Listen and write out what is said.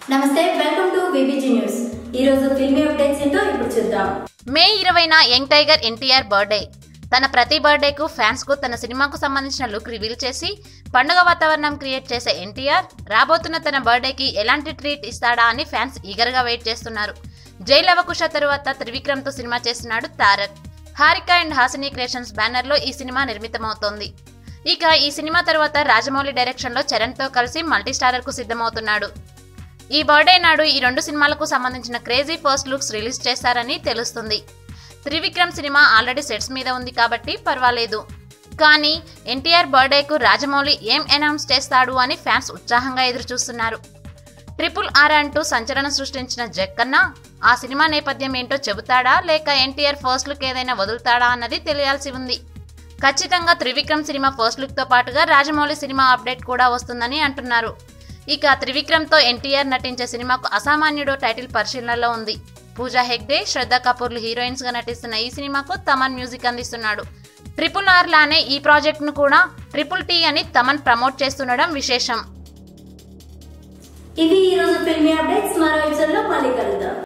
నమస్తే welcome to BBG news ఈ రోజు ఫిల్మీ అప్డేట్స్ ఏంటో ఇప్పుడు చూద్దాం మే ఇరవైన యంగ్ టైగర్ ఎన్టీఆర్ బర్త్డే తన ప్రతి బర్త్డేకు ఫ్యాన్స్ కు తన సినిమాకు సంబంధించిన లుక్ రివీల్ చేసి పండుగ వాతావరణం క్రియేట్ చేసే ఎన్టీఆర్ రాబోతున్న తన బర్త్డేకి ఎలాంటి ట్రీట్ ఇస్తాడా అని ఫ్యాన్స్ ఈగర్ గా వెయిట్ చేస్తున్నారు జై లవకుశ తరువాత త్రివిక్రమ్ తో సినిమా చేస్తున్నాడు Tarak Haarika and Haasini creations banner లో ఈ సినిమా నిర్మితమవుతోంది ఇక ఈ సినిమా తర్వాత రాజమౌళి డైరెక్షన్ లో చరణ్ తో కలిసి మల్టీ స్టారర్ కు సిద్ధమవుతున్నాడు ఈ బర్త్డే నాడు ఈ రెండు సినిమాలకు సంబంధించిన క్రేజీ ఫస్ట్ లుక్స్ రిలీజ్ చేస్తారని తెలుస్తుంది త్రివిక్రమ్ సినిమా ఆల్రెడీ సెట్స్ మీద ఉంది కాబట్టి పర్వాలేదు కానీ ఎన్టీఆర్ బర్త్డేకు రాజమౌళి ఏం అనౌన్స్ చేస్తాడు అని ఫ్యాన్స్ ఉత్సాహంగా ఎదురుచూస్తున్నారు ట్రిపుల్ ఆర్ అంటూ సంచలనం సృష్టించిన జక్కన్న ఆ సినిమా నేపథ్యం ఏంటో చెబుతాడా లేక ఎన్టీఆర్ ఫస్ట్ లుక్ ఏదైనా వదులుతాడా అన్నది తెలియాల్సి ఉంది ఖచ్చితంగా త్రివిక్రమ్ సినిమా ఫస్ట్ లుక్ తో పాటుగా రాజమౌళి సినిమా అప్డేట్ కూడా వస్తుందని అంటున్నారు ఇక త్రివిక్రమ్ తో ఎన్టీఆర్ నటించే సినిమాకు అసామాన్యుడు టైటిల్ పరిశీలనలో ఉంది పూజా హెగ్డే శ్రద్ధ కపూర్లు హీరోయిన్స్ గా నటిస్తున్న ఈ సినిమాకు తమన్ మ్యూజిక్ అందిస్తున్నాడు ట్రిపుల్ ఆర్ లానే ఈ ప్రాజెక్ట్ ను కూడా ట్రిపుల్ టీ అని తమన్ ప్రమోట్ చేస్తుండడం విశేషం ఇవి ఈ రోజు ఫిల్మీ అప్డేట్స్ మరో ఎపిసోడ్ లో మళ్ళీ కలుద్దాం